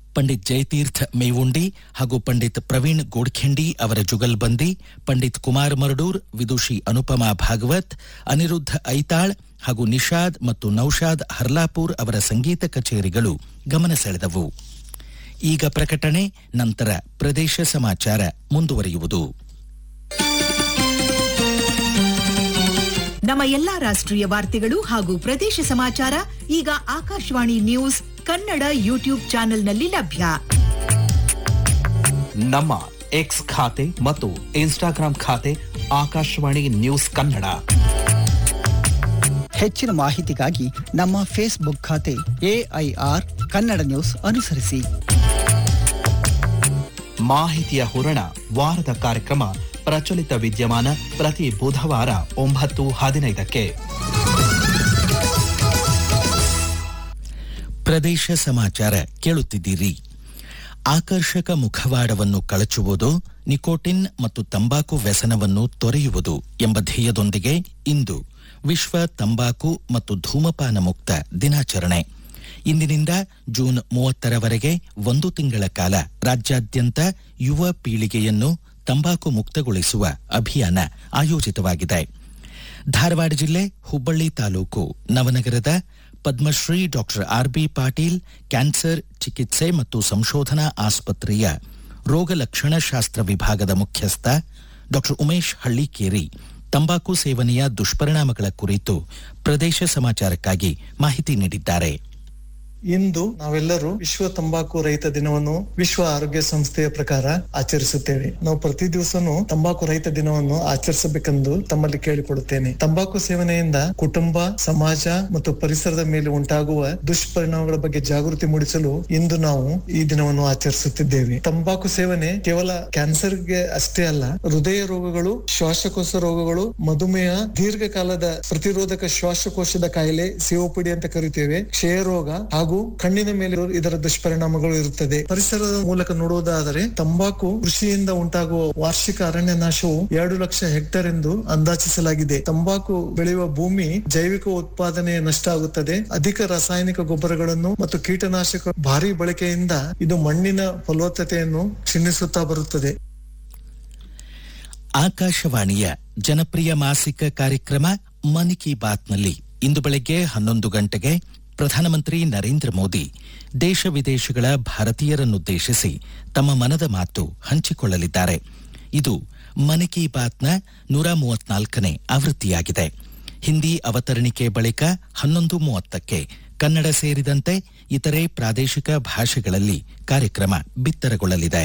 ಪಂಡಿತ್ ಜಯತೀರ್ಥ ಮೇವುಂಡಿ ಹಾಗೂ ಪಂಡಿತ್ ಪ್ರವೀಣ್ ಗೋಡ್ಖೆಂಡಿ ಅವರ ಜುಗಲ್ಬಂದಿ ಪಂಡಿತ್ ಕುಮಾರ್ ಮರಡೂರ್ ವಿದುಷಿ ಅನುಪಮಾ ಭಾಗವತ್ ಅನಿರುದ್ಧ ಐತಾಳ್ ಹಾಗೂ ನಿಷಾದ್ ಮತ್ತು ನೌಶಾದ್ ಹರ್ಲಾಪುರ್ ಅವರ ಸಂಗೀತ ಕಚೇರಿಗಳು ಗಮನ ಸೆಳೆದವು ಈಗ ಪ್ರಕಟಣೆ ನಂತರ ಪ್ರದೇಶ ಸಮಾಚಾರ ಮುಂದುವರಿಯುವುದು ನಮ್ಮ ಎಲ್ಲಾ ರಾಷ್ಟ್ರೀಯ ವಾರ್ತೆಗಳು ಹಾಗೂ ಪ್ರದೇಶ ಸಮಾಚಾರ ಈಗ ಆಕಾಶವಾಣಿ ನ್ಯೂಸ್ ಕನ್ನಡ ಯೂಟ್ಯೂಬ್ ಚಾನೆಲ್ನಲ್ಲಿ ಲಭ್ಯ ನಮ್ಮ ಎಕ್ಸ್ ಖಾತೆ ಮತ್ತು ಇನ್ಸ್ಟಾಗ್ರಾಂ ಖಾತೆ ಆಕಾಶವಾಣಿ ನ್ಯೂಸ್ ಕನ್ನಡ ಹೆಚ್ಚಿನ ಮಾಹಿತಿಗಾಗಿ ನಮ್ಮ ಫೇಸ್ಬುಕ್ ಖಾತೆ ಎಐಆರ್ ಕನ್ನಡ ನ್ಯೂಸ್ ಅನುಸರಿಸಿ ಮಾಹಿತಿಯ ಹೂರಣ ವಾರದ ಕಾರ್ಯಕ್ರಮ ಪ್ರಚಲಿತ ವಿದ್ಯಮಾನ ಪ್ರತಿ ಬುಧವಾರ ಒಂಬತ್ತು ಹದಿನೈದಕ್ಕೆ ಪ್ರದೇಶ ಸಮಾಚಾರ ಕೇಳುತ್ತಿದ್ದೀರಿ ಆಕರ್ಷಕ ಮುಖವಾಡವನ್ನು ಕಳಚುವುದು ನಿಕೋಟಿನ್ ಮತ್ತು ತಂಬಾಕು ವ್ಯಸನವನ್ನು ತೊರೆಯುವುದು ಎಂಬ ಧ್ಯೇಯದೊಂದಿಗೆ ಇಂದು ವಿಶ್ವ ತಂಬಾಕು ಮತ್ತು ಧೂಮಪಾನ ಮುಕ್ತ ದಿನಾಚರಣೆ ಇಂದಿನಿಂದ ಜೂನ್ ಮೂವತ್ತರವರೆಗೆ ಒಂದು ತಿಂಗಳ ಕಾಲ ರಾಜ್ಯಾದ್ಯಂತ ಯುವ ಪೀಳಿಗೆಯನ್ನು ತಂಬಾಕು ಮುಕ್ತಗೊಳಿಸುವ ಅಭಿಯಾನ ಆಯೋಜಿತವಾಗಿದೆ ಧಾರವಾಡ ಜಿಲ್ಲೆ ಹುಬ್ಬಳ್ಳಿ ತಾಲೂಕು ನವನಗರದ Padmashri doctor RB Patil cancer ಚಿಕಿತ್ಸೆ ಮತ್ತು ಸಂಶೋಧನಾ ಆಸ್ಪತ್ರೆಯ ರೋಗ ಲಕ್ಷಣಶಾಸ್ತ್ರ ವಿಭಾಗದ ಮುಖ್ಯಸ್ಥ ಡಾಕ್ಟರ್ ಉಮೇಶ್ ಹಳ್ಳಿಕೇರಿ ತಂಬಾಕು ಸೇವನೆಯ ದುಷ್ಪರಿಣಾಮಗಳ ಕುರಿತು ಪ್ರದೇಶ ಸಮಾಚಾರಕ್ಕಾಗಿ ಮಾಹಿತಿ ನೀಡಿದ್ದಾರೆ ಇಂದು ನಾವೆಲ್ಲರೂ ವಿಶ್ವ ತಂಬಾಕು ರಹಿತ ದಿನವನ್ನು ವಿಶ್ವ ಆರೋಗ್ಯ ಸಂಸ್ಥೆಯ ಪ್ರಕಾರ ಆಚರಿಸುತ್ತೇವೆ ನಾವು ಪ್ರತಿ ದಿವಸನೂ ತಂಬಾಕು ರಹಿತ ದಿನವನ್ನು ಆಚರಿಸಬೇಕೆಂದು ತಮ್ಮಲ್ಲಿ ಕೇಳಿಕೊಡುತ್ತೇನೆ ತಂಬಾಕು ಸೇವನೆಯಿಂದ ಕುಟುಂಬ ಸಮಾಜ ಮತ್ತು ಪರಿಸರದ ಮೇಲೆ ಉಂಟಾಗುವ ದುಷ್ಪರಿಣಾಮಗಳ ಬಗ್ಗೆ ಜಾಗೃತಿ ಮೂಡಿಸಲು ಇಂದು ನಾವು ಈ ದಿನವನ್ನು ಆಚರಿಸುತ್ತಿದ್ದೇವೆ ತಂಬಾಕು ಸೇವನೆ ಕೇವಲ ಕ್ಯಾನ್ಸರ್ಗೆ ಅಷ್ಟೇ ಅಲ್ಲ ಹೃದಯ ರೋಗಗಳು ಶ್ವಾಸಕೋಶ ರೋಗಗಳು ಮಧುಮೇಹ ದೀರ್ಘಕಾಲದ ಪ್ರತಿರೋಧಕ ಶ್ವಾಸಕೋಶದ ಕಾಯಿಲೆ ಸಿಒಪಿಡಿ ಅಂತ ಕರಿತೇವೆ ಕ್ಷಯ ರೋಗ ಹಾಗೂ ಕಣ್ಣಿನ ಮೇಲೆ ಇದರ ದುಷ್ಪರಿಣಾಮಗಳು ಇರುತ್ತದೆ ಪರಿಸರದ ಮೂಲಕ ನೋಡುವುದಾದರೆ ತಂಬಾಕು ಕೃಷಿಯಿಂದ ಉಂಟಾಗುವ ವಾರ್ಷಿಕ ಅರಣ್ಯ ನಾಶವು ಎರಡು ಲಕ್ಷ ಹೆಕ್ಟೇರ್ ಎಂದು ಅಂದಾಜಿಸಲಾಗಿದೆ ತಂಬಾಕು ಬೆಳೆಯುವ ಭೂಮಿ ಜೈವಿಕ ಉತ್ಪಾದನೆ ನಷ್ಟ ಆಗುತ್ತದೆ ಅಧಿಕ ರಾಸಾಯನಿಕ ಗೊಬ್ಬರಗಳನ್ನು ಮತ್ತು ಕೀಟನಾಶಕ ಭಾರಿ ಬಳಕೆಯಿಂದ ಇದು ಮಣ್ಣಿನ ಫಲವತ್ತತೆಯನ್ನು ಕ್ಷೀಣಿಸುತ್ತಾ ಬರುತ್ತದೆ ಆಕಾಶವಾಣಿಯ ಜನಪ್ರಿಯ ಮಾಸಿಕ ಕಾರ್ಯಕ್ರಮ ಮನ್ ಕಿ ಬಾತ್ನಲ್ಲಿ ಇಂದು ಬೆಳಗ್ಗೆ ಹನ್ನೊಂದು ಗಂಟೆಗೆ ಪ್ರಧಾನಮಂತ್ರಿ ನರೇಂದ್ರ ಮೋದಿ ದೇಶ ವಿದೇಶಗಳ ಭಾರತೀಯರನ್ನುದ್ದೇಶಿಸಿ ತಮ್ಮ ಮನದ ಮಾತು ಹಂಚಿಕೊಳ್ಳಲಿದ್ದಾರೆ ಇದು ಮನ್ ಕಿ ಬಾತ್ನ ನೂರ ಮೂವತ್ನಾಲ್ಕನೇ ಆವೃತ್ತಿಯಾಗಿದೆ ಹಿಂದಿ ಅವತರಣಿಕೆ ಬಳಿಕ ಹನ್ನೊಂದು ಮೂವತ್ತಕ್ಕೆ ಕನ್ನಡ ಸೇರಿದಂತೆ ಇತರೆ ಪ್ರಾದೇಶಿಕ ಭಾಷೆಗಳಲ್ಲಿ ಕಾರ್ಯಕ್ರಮ ಬಿತ್ತರಗೊಳ್ಳಲಿದೆ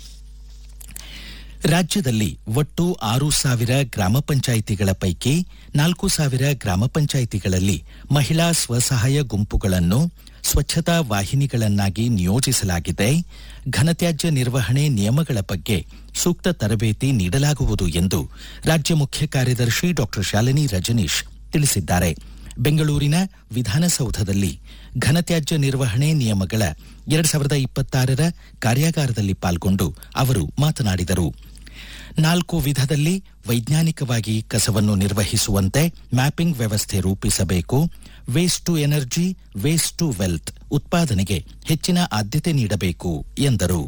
ರಾಜ್ಯದಲ್ಲಿ ಒಟ್ಟು ಆರು ಸಾವಿರ ಗ್ರಾಮ ಪಂಚಾಯಿತಿಗಳ ಪೈಕಿ ನಾಲ್ಕು ಸಾವಿರ ಗ್ರಾಮ ಪಂಚಾಯಿತಿಗಳಲ್ಲಿ ಮಹಿಳಾ ಸ್ವಸಹಾಯ ಗುಂಪುಗಳನ್ನು ಸ್ವಚ್ಛತಾ ವಾಹಿನಿಗಳನ್ನಾಗಿ ನಿಯೋಜಿಸಲಾಗಿದೆ ಘನತ್ಯಾಜ್ಯ ನಿರ್ವಹಣೆ ನಿಯಮಗಳ ಬಗ್ಗೆ ಸೂಕ್ತ ತರಬೇತಿ ನೀಡಲಾಗುವುದು ಎಂದು ರಾಜ್ಯ ಮುಖ್ಯ ಕಾರ್ಯದರ್ಶಿ ಡಾ ಶಾಲಿನಿ ರಜನೀಶ್ ತಿಳಿಸಿದ್ದಾರೆ ಬೆಂಗಳೂರಿನ ವಿಧಾನಸೌಧದಲ್ಲಿ ಘನತ್ಯಾಜ್ಯ ನಿರ್ವಹಣೆ ನಿಯಮಗಳ ಎರಡ್ ಸಾವಿರದ ಇಪ್ಪತ್ತಾರರ ಕಾರ್ಯಾಗಾರದಲ್ಲಿ ಪಾಲ್ಗೊಂಡು ಅವರು ಮಾತನಾಡಿದರು ನಾಲ್ಕು ವಿಧದಲ್ಲಿ ವೈಜ್ಞಾನಿಕವಾಗಿ ಕಸವನ್ನು ನಿರ್ವಹಿಸುವಂತೆ ಮ್ಯಾಪಿಂಗ್ ವ್ಯವಸ್ಥೆ ರೂಪಿಸಬೇಕು waste to energy waste to wealth ಉತ್ಪಾದನೆಗೆ ಹೆಚ್ಚಿನ ಆದ್ಯತೆ ನೀಡಬೇಕು ಎಂದರು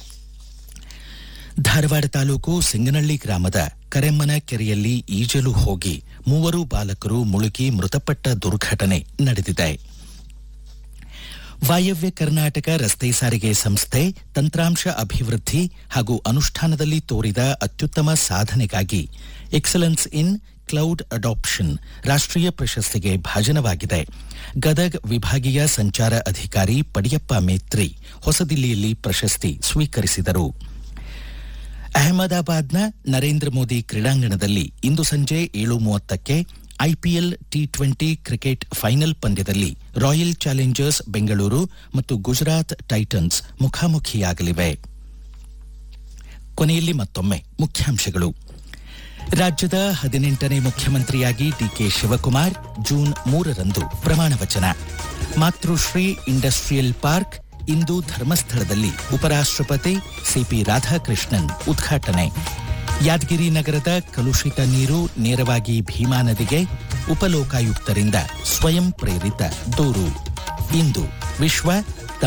ಧಾರವಾಡ ತಾಲೂಕು ಸಿಂಗನಹಳ್ಳಿ ಗ್ರಾಮದ ಕರೆಮ್ಮನ ಕೆರೆಯಲ್ಲಿ ಈಜಲು ಹೋಗಿ ಮೂವರು ಬಾಲಕರು ಮುಳುಗಿ ಮೃತಪಟ್ಟ ದುರ್ಘಟನೆ ನಡೆದಿದೆ ವಾಯವ್ಯ ಕರ್ನಾಟಕ ರಸ್ತೆ ಸಾರಿಗೆ ಸಂಸ್ಥೆ ತಂತ್ರಾಂಶ ಅಭಿವೃದ್ಧಿ ಹಾಗೂ ಅನುಷ್ಠಾನದಲ್ಲಿ ತೋರಿದ ಅತ್ಯುತ್ತಮ ಸಾಧನೆಗಾಗಿ ಎಕ್ಸಲೆನ್ಸ್ ಇನ್ ಕ್ಲೌಡ್ ಅಡಾಪ್ಷನ್ ರಾಷ್ಟ್ರೀಯ ಪ್ರಶಸ್ತಿಗೆ ಭಾಜನವಾಗಿದೆ ಗದಗ್ ವಿಭಾಗೀಯ ಸಂಚಾರ ಅಧಿಕಾರಿ ಪಡಿಯಪ್ಪ ಮೇತ್ರಿ ಹೊಸದಿಲ್ಲಿಯಲ್ಲಿ ಪ್ರಶಸ್ತಿ ಸ್ವೀಕರಿಸಿದರು ಅಹಮದಾಬಾದ್ನ ನರೇಂದ್ರ ಮೋದಿ ಕ್ರೀಡಾಂಗಣದಲ್ಲಿ ಇಂದು ಸಂಜೆ ಏಳು ಮೂವತ್ತಕ್ಕೆ IPL T twenty cricket final ಪಂದ್ಯದಲ್ಲಿ ರಾಯಲ್ ಚಾಲೆಂಜರ್ಸ್ ಬೆಂಗಳೂರು ಮತ್ತು ಗುಜರಾತ್ ಟೈಟನ್ಸ್ ಮುಖಾಮುಖಿಯಾಗಲಿವೆ ಕೊನೆಯಲ್ಲಿ ಮತ್ತೊಮ್ಮೆ ಮುಖ್ಯಾಂಶಗಳು ರಾಜ್ಯದ ಹದಿನೆಂಟನೇ ಮುಖ್ಯಮಂತ್ರಿಯಾಗಿ ಡಿಕೆ ಶಿವಕುಮಾರ್ ಜೂನ್ ಮೂರರಂದು ಪ್ರಮಾಣ ವಚನ ಮಾತೃಶ್ರೀ ಇಂಡಸ್ಟ್ರಿಯಲ್ ಪಾರ್ಕ್ ಇಂದು ಧರ್ಮಸ್ಥಳದಲ್ಲಿ ಉಪರಾಷ್ಟ್ರಪತಿ ಸಿಪಿ ರಾಧಾಕೃಷ್ಣನ್ ಉದ್ಘಾಟನೆ ಯಾದಗಿರಿ ನಗರದ ಕಲುಷಿತ ನೀರು ನೇರವಾಗಿ ಭೀಮಾ ನದಿಗೆ ಉಪಲೋಕಾಯುಕ್ತರಿಂದ ಸ್ವಯಂ ಪ್ರೇರಿತ ದೂರು ಇಂದು ವಿಶ್ವ